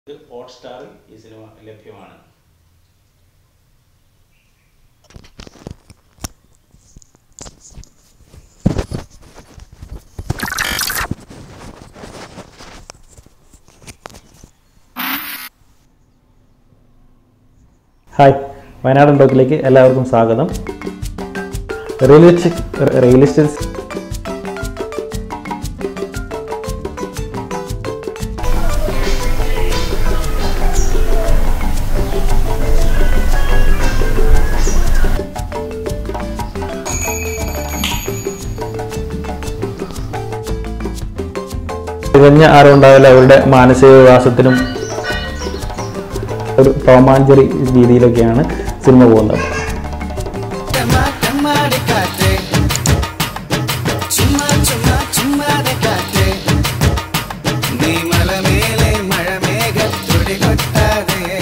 ഇത് ഹോട്ട്സ്റ്റാറിൽ ഈ സിനിമ ലഭ്യമാണ് ഹായ് വയനാടൻ ടോക്കിലേക്ക് എല്ലാവർക്കും സ്വാഗതം റിയലിസ്റ്റിക് റിയലിസ്റ്റിക് തികഞ്ഞ അറിവുണ്ടാവില്ല അവരുടെ മാനസിക വികാസത്തിനും ഒരു ടോമാഞ്ചറി രീതിയിലൊക്കെയാണ് സിനിമ പോകുന്നത് ചുമ്മാ ചുമ്മാതെ കാറ്റ് ചുമ്മാ ചുമ്മാ ചുമ്മാതെ കാറ്റ് നീ മലമേലെ മഴമേഘത്തുടി കൊട്ടാതെ